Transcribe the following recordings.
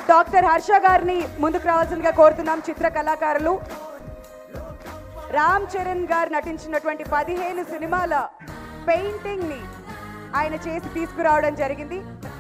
ఇప్పుడు డాక్టర్ హర్ష గారిని ముందుకు రావాల్సిందిగా కోరుతున్నాం చిత్ర కళాకారులు రామ్ చరణ్ గారు నటించినటువంటి పదిహేను సినిమాల పెయింటింగ్ ని ఆయన చేసి తీసుకురావడం జరిగింది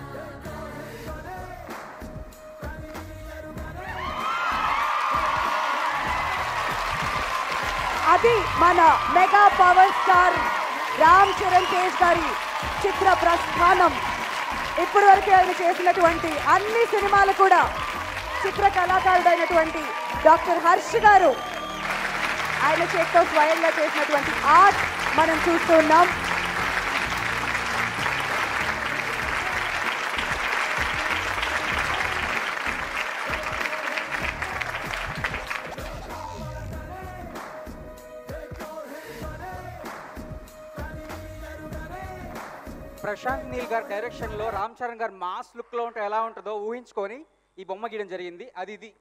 అది మన mega power star Ram Charan Tej గారి చిత్ర ప్రస్థానం ఇప్పటి వరకు ఆయన చేసినటువంటి అన్ని సినిమాలు కూడా చిత్ర కళాకారుడైనటువంటి డాక్టర్ హర్ష్ గారు ఆయన చేతితో స్వయంగా చేసినటువంటి ఆర్ట్ మనం చూస్తూ ఉన్నాం ప్రశాంత్ నీల్ గారి డైరెక్షన్ లో రామ్ చరణ్ గారు మాస్ లుక్ లో ఉంటే ఎలా ఉంటుందో ఊహించుకొని ఈ బొమ్మ గీయడం జరిగింది అది ఇది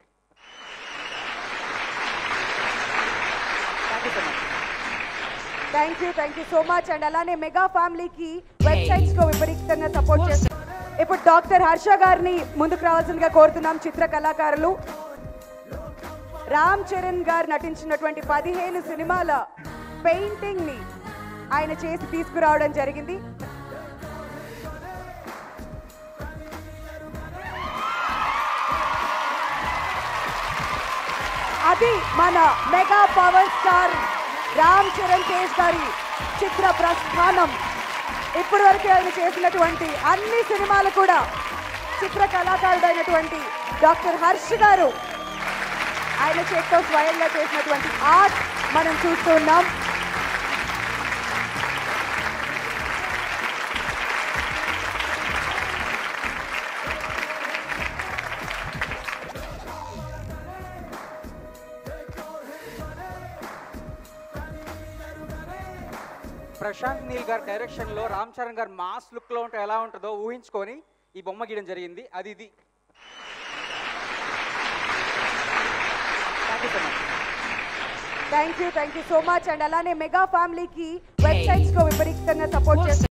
thank you so much thank you thank you so much and అలానే మెగా ఫ్యామిలీకి వెబ్సైట్స్ కు విపరీతంగా సపోర్ట్ చేస్తారు ఇప్పుడు డాక్టర్ హర్ష గారిని ముందుకు రావాల్సిందిగా కోరుతున్నాం చిత్ర కళాకారులు రామ్ చరణ్ గారు నటించినటువంటి పదిహేను సినిమాల పెయింటింగ్ ని ఆయన చేసి తీసుకురావడం జరిగింది అది మన mega power star Ram Charan Tej గారి చిత్ర ప్రస్థానం ఇప్పటి వరకు ఆయన చేసినటువంటి అన్ని సినిమాలు కూడా చిత్ర కళాకారుడైనటువంటి డాక్టర్ హర్ష్ గారు ఆయన చేతితో స్వయంగా చేసినటువంటి ఆర్ట్ మనం చూస్తూ ఉన్నాం ప్రశాంత్ నీల్ గారి డైరెక్షన్ లో రామ్ చరణ్ గారు మాస్ లుక్ లో ఉంటే ఎలా ఉంటుందో ఊహించుకొని ఈ బొమ్మ గీయడం జరిగింది అది ఇది thank you so much thank you thank you so much and అలానే మెగా ఫ్యామిలీకి వెబ్సైట్స్ కు విపరీతంగా సపోర్ట్ చేస్తారు